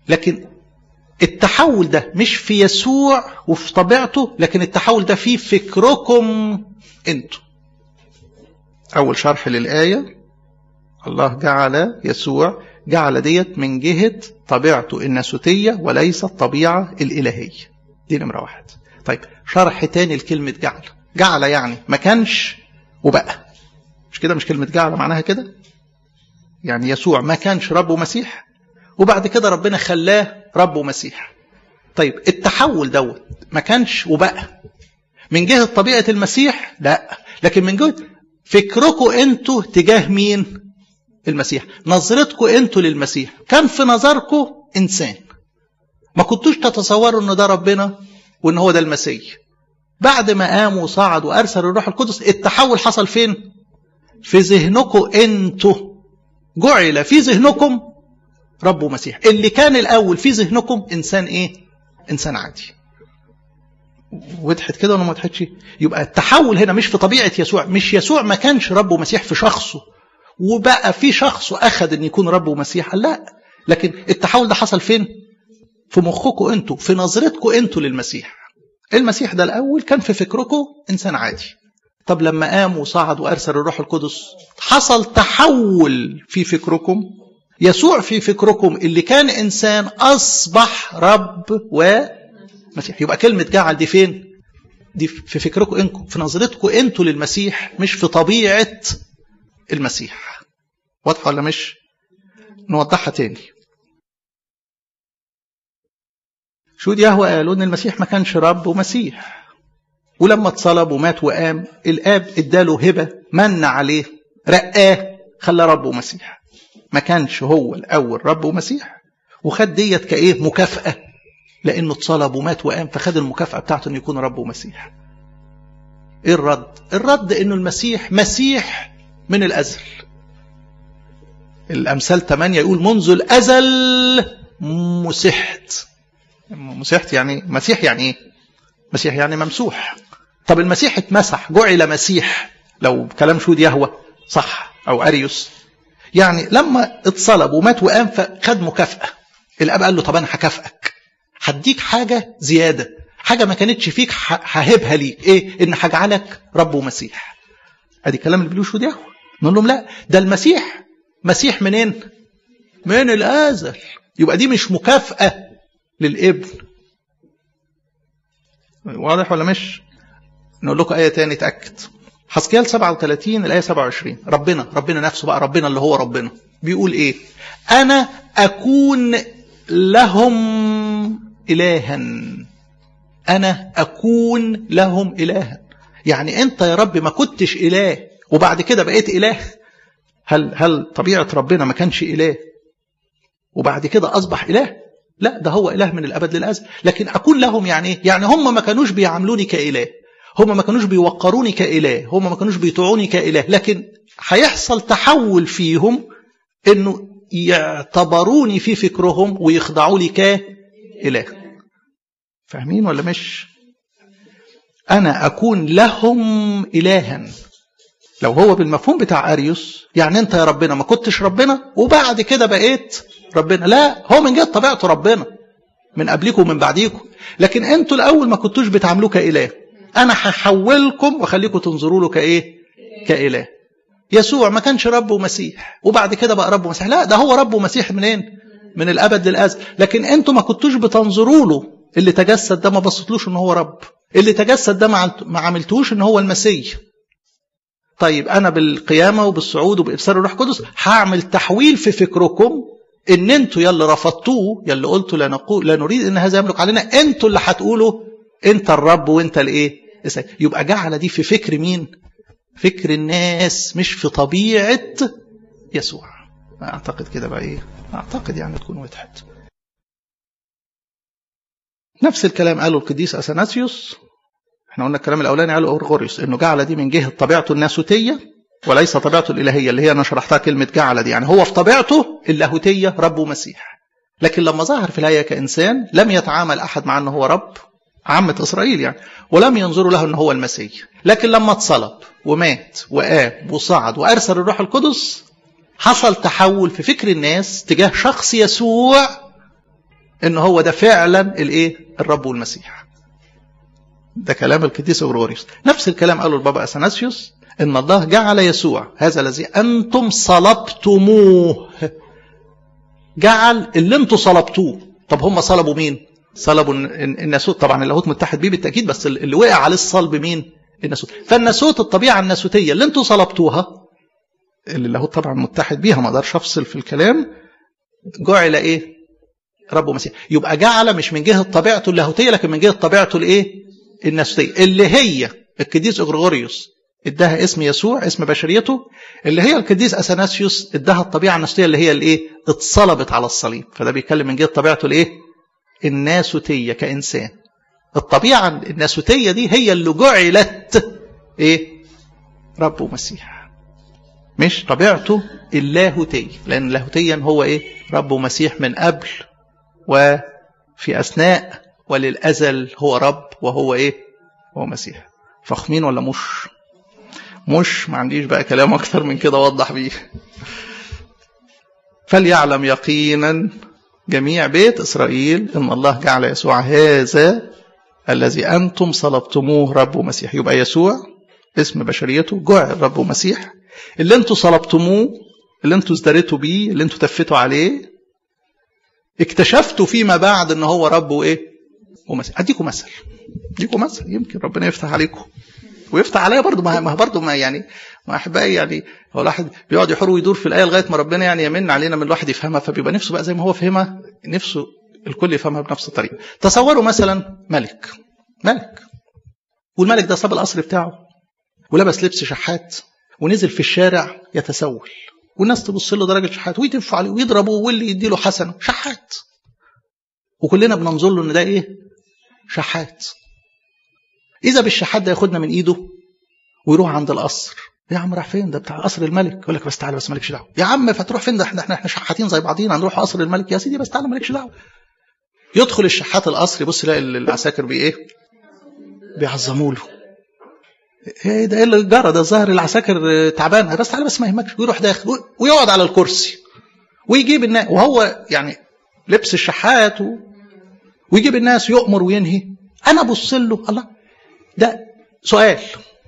لكن التحول ده مش في يسوع وفي طبيعته لكن التحول ده في فكركم انتوا اول شرح للايه الله جعل يسوع جعل ديت من جهه طبيعته الناسوتيه وليس الطبيعه الالهيه دي نمره واحد طيب شرح تاني لكلمه جعل جعل يعني ما كانش وبقى مش كده مش كلمه جعل معناها كده يعني يسوع ما كانش رب ومسيح وبعد كده ربنا خلاه رب ومسيح طيب التحول دوت ما كانش وبقى من جهة طبيعة المسيح لا لكن من جهة فكركم انتوا تجاه مين المسيح نظرتكم انتوا للمسيح كان في نظركم انسان ما كنتوش تتصوروا ان ده ربنا وان هو ده المسيح بعد ما قام وصعد وارسل الروح القدس التحول حصل فين في ذهنكم انتوا جعل في ذهنكم رب ومسيح اللي كان الاول في ذهنكم انسان ايه انسان عادي وضحت كده ولا ما وضحتش يبقى التحول هنا مش في طبيعه يسوع مش يسوع ما كانش رب ومسيح في شخصه وبقى في شخصه اخذ ان يكون رب ومسيح لا لكن التحول ده حصل فين في مخكم انتوا في نظرتكم انتوا للمسيح المسيح ده الاول كان في فكركم انسان عادي طب لما قام وصعد وارسل الروح القدس حصل تحول في فكركم يسوع في فكركم اللي كان انسان اصبح رب ومسيح يبقى كلمه جعل دي فين دي في فكركم انكم في نظرتكم انتوا للمسيح مش في طبيعه المسيح واضحه ولا مش نوضحها تاني شهود يهوى قالوا ان المسيح ما كانش رب ومسيح ولما اتصلب ومات وقام الاب اداله هبه من عليه رقاه خلاه رب ومسيح ما كانش هو الاول رب ومسيح وخد ديت كايه مكافاه لانه اتصلب ومات وقام فخد المكافاه بتاعته انه يكون رب ومسيح ايه الرد الرد انه المسيح مسيح من الازل الامثال 8 يقول منذ الازل مسحت مسحت يعني مسيح يعني ايه مسيح يعني ممسوح طب المسيح اتمسح جعل مسيح لو كلام شهود يهوى صح او اريوس يعني لما اتصلب ومات وقام فخد مكافأة الاب قال له طب انا هكافئك هديك حاجة زيادة حاجة ما كانتش فيك ههبها ليك ايه ان هجعلك رب ومسيح ادي كلام اللي بيقولوه شهود يهوى نقول لهم لا ده المسيح مسيح منين من الازل يبقى دي مش مكافأة للابن واضح ولا مش نقول لكم آية تاني تأكد حسكيال 37 الآية 27 ربنا ربنا نفسه بقى ربنا اللي هو ربنا بيقول إيه أنا أكون لهم إلها أنا أكون لهم إلها يعني أنت يا رب ما كنتش إله وبعد كده بقيت إله هل هل طبيعة ربنا ما كانش إله وبعد كده أصبح إله لا ده هو إله من الأبد للأزل لكن أكون لهم يعني إيه يعني هم ما كانوش بيعاملوني كإله هم ما كانوش بيوقروني كإله هم ما كانوش بيطيعوني كإله لكن هيحصل تحول فيهم انه يعتبروني في فكرهم ويخضعوا لي كإله فاهمين ولا مش انا اكون لهم الها لو هو بالمفهوم بتاع اريوس يعني انت يا ربنا ما كنتش ربنا وبعد كده بقيت ربنا لا هو من جهه طبيعته ربنا من قبلكم ومن بعديكم لكن انتوا الاول ما كنتوش بتعاملوه كاله انا هحولكم واخليكم تنظروا له كايه كاله يسوع ما كانش رب ومسيح وبعد كده بقى رب ومسيح لا ده هو رب ومسيح منين من الابد للازل لكن انتوا ما كنتوش بتنظروا له اللي تجسد ده ما بصيتلوش ان هو رب اللي تجسد ده ما عملتوش ان هو المسيح طيب انا بالقيامه وبالصعود وبابصار الروح القدس هعمل تحويل في فكركم ان انتوا يلي رفضتوه يلي قلتوا لا نقول لا نريد ان هذا يملك علينا انتوا اللي هتقولوا انت الرب وانت الايه يبقى جعل دي في فكر مين فكر الناس مش في طبيعه يسوع اعتقد كده بقى ايه اعتقد يعني تكون وضحت نفس الكلام قاله القديس اثناسيوس احنا قلنا الكلام الاولاني قاله اورغوريوس انه جعل دي من جهه طبيعته الناسوتيه وليس طبيعته الالهيه اللي هي انا شرحتها كلمه جعل دي يعني هو في طبيعته اللاهوتيه رب ومسيح لكن لما ظهر في الهيئه كانسان لم يتعامل احد مع انه هو رب عامة إسرائيل يعني ولم ينظروا له أنه هو المسيح لكن لما اتصلب ومات وقام وصعد وأرسل الروح القدس حصل تحول في فكر الناس تجاه شخص يسوع ان هو ده فعلا الايه الرب والمسيح ده كلام القديس اغريغوريوس نفس الكلام قاله البابا اثناسيوس ان الله جعل يسوع هذا الذي انتم صلبتموه جعل اللي انتم صلبتوه طب هم صلبوا مين صلبوا الناسوت طبعا اللاهوت متحد بيه بالتاكيد بس اللي وقع عليه الصلب مين الناسوت فالناسوت الطبيعه الناسوتيه اللي انتم صلبتوها اللي اللاهوت طبعا متحد بيها ما اقدرش افصل في الكلام جعل ايه رب ومسيح يبقى جعل مش من جهه طبيعته اللاهوتيه لكن من جهه طبيعته الايه الناسوتيه اللي هي القديس اغريغوريوس اداها اسم يسوع اسم بشريته اللي هي القديس اثناسيوس اداها الطبيعه الناسوتيه اللي هي الايه اتصلبت على الصليب فده بيتكلم من جهه طبيعته الايه الناسوتيه كانسان الطبيعه الناسوتيه دي هي اللي جعلت ايه رب ومسيح مش طبيعته اللاهوتيه لان اللاهوتيا هو ايه رب ومسيح من قبل وفي اثناء وللازل هو رب وهو ايه هو مسيح فخمين ولا مش مش ما عنديش بقى كلام اكتر من كده اوضح بيه فليعلم يقينا جميع بيت اسرائيل ان الله جعل يسوع هذا الذي انتم صلبتموه رب ومسيح يبقى يسوع اسم بشريته جعل رب ومسيح اللي انتم صلبتموه اللي انتم ازدريتوا بيه اللي انتم تفتوا عليه اكتشفتوا فيما بعد ان هو رب وايه ومسيح اديكم مثل اديكم مثل يمكن ربنا يفتح عليكم ويفتح عليا برضه ما برضه ما يعني ما احبائي يعني هو الواحد بيقعد يحور ويدور في الايه لغايه ما ربنا يعني يمن علينا من الواحد يفهمها فبيبقى نفسه بقى زي ما هو فهمها نفسه الكل يفهمها بنفس الطريقه تصوروا مثلا ملك ملك والملك ده صاب القصر بتاعه ولبس لبس شحات ونزل في الشارع يتسول والناس تبص له ده راجل شحات ويتفوا عليه ويضربوه واللي يديله حسنه شحات وكلنا بننظر له ان ده ايه شحات اذا بالشحات ده ياخدنا من ايده ويروح عند القصر يا عم راح فين ده بتاع قصر الملك يقول لك بس تعالى بس مالكش دعوه يا عم فتروح فين ده احنا احنا احنا شحاتين زي بعضينا هنروح قصر الملك يا سيدي بس تعالى مالكش دعوه يدخل الشحات القصر يبص يلاقي العساكر بي ايه بيعظموا له ايه ده ايه اللي جرى ده الظاهر العساكر تعبانه بس تعالى بس ما يهمكش ويروح داخل ويقعد على الكرسي ويجيب الناس وهو يعني لبس الشحات و... ويجيب الناس يؤمر وينهي انا ابص له الله ده سؤال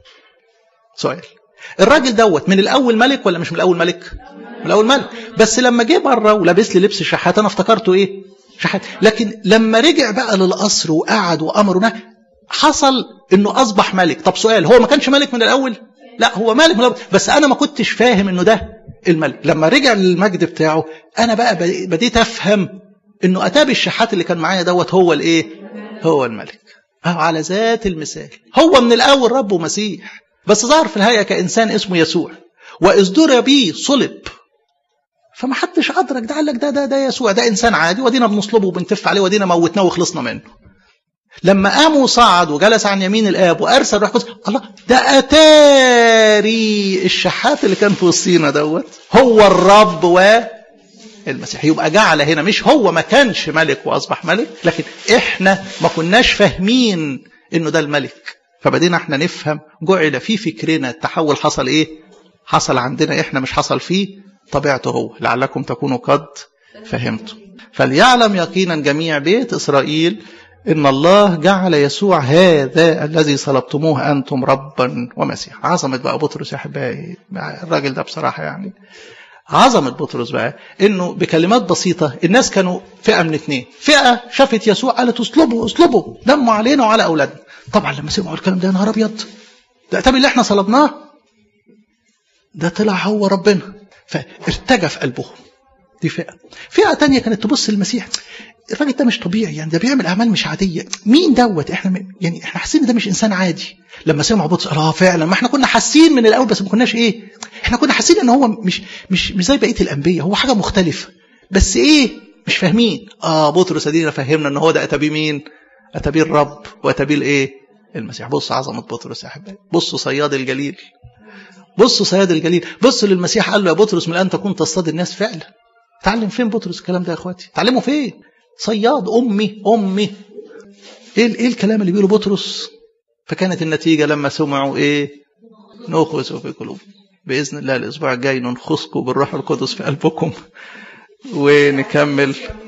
سؤال الراجل دوت من الاول ملك ولا مش من الاول ملك من الاول ملك بس لما جه بره ولابس لي لبس الشحات انا افتكرته ايه شحات لكن لما رجع بقى للقصر وقعد وامر ونهى حصل انه اصبح ملك طب سؤال هو ما كانش ملك من الاول لا هو ملك من الاول بس انا ما كنتش فاهم انه ده الملك لما رجع للمجد بتاعه انا بقى بديت افهم انه اتاب الشحات اللي كان معايا دوت هو الايه هو الملك أهو على ذات المثال هو من الاول رب ومسيح بس ظهر في الهيئه كانسان اسمه يسوع وازدر بيه صلب فما حدش ادرك ده قال لك ده ده ده يسوع ده انسان عادي ودينا بنصلبه وبنتف عليه ودينا موتناه وخلصنا منه لما قام وصعد وجلس عن يمين الاب وارسل روح قدس الله ده اتاري الشحات اللي كان في وسطينا دوت هو الرب والمسيح يبقى جعل هنا مش هو ما كانش ملك واصبح ملك لكن احنا ما كناش فاهمين انه ده الملك فبدينا احنا نفهم جعل في فكرنا التحول حصل ايه حصل عندنا احنا مش حصل فيه طبيعته هو لعلكم تكونوا قد فهمتم فليعلم يقينا جميع بيت اسرائيل إن الله جعل يسوع هذا الذي صلبتموه أنتم ربا ومسيح عظمة بقى بطرس يا أحبائي الراجل ده بصراحة يعني عظمة بطرس بقى إنه بكلمات بسيطة الناس كانوا فئة من اتنين فئة شافت يسوع قالت اصلبوا اصلبوا دموا علينا وعلى أولادنا طبعا لما سمعوا الكلام ده يا نهار أبيض ده طب اللي احنا صلبناه ده طلع هو ربنا فارتجف قلبهم دي فئة فئة تانية كانت تبص للمسيح الراجل ده مش طبيعي يعني ده بيعمل اعمال مش عاديه مين دوت احنا يعني احنا حاسين ده مش انسان عادي لما سمعوا بطرس اه فعلا ما احنا كنا حاسين من الاول بس ما كناش ايه احنا كنا حاسين ان هو مش مش مش زي بقيه الانبياء هو حاجه مختلفه بس ايه مش فاهمين اه بطرس ادينا فهمنا ان هو ده اتى بيه مين اتى بيه الرب واتى بيه الايه المسيح بص عظمه بطرس يا احبائي بصوا صياد الجليل بصوا صياد الجليل بصوا للمسيح قال له يا بطرس من الان تكون تصطاد الناس فعلا تعلم فين بطرس الكلام ده يا اخواتي تعلمه فين صياد امي امي ايه ايه الكلام اللي بيقوله بطرس فكانت النتيجه لما سمعوا ايه نخس في قلوب باذن الله الاسبوع الجاي ننخسكم بالروح القدس في قلبكم ونكمل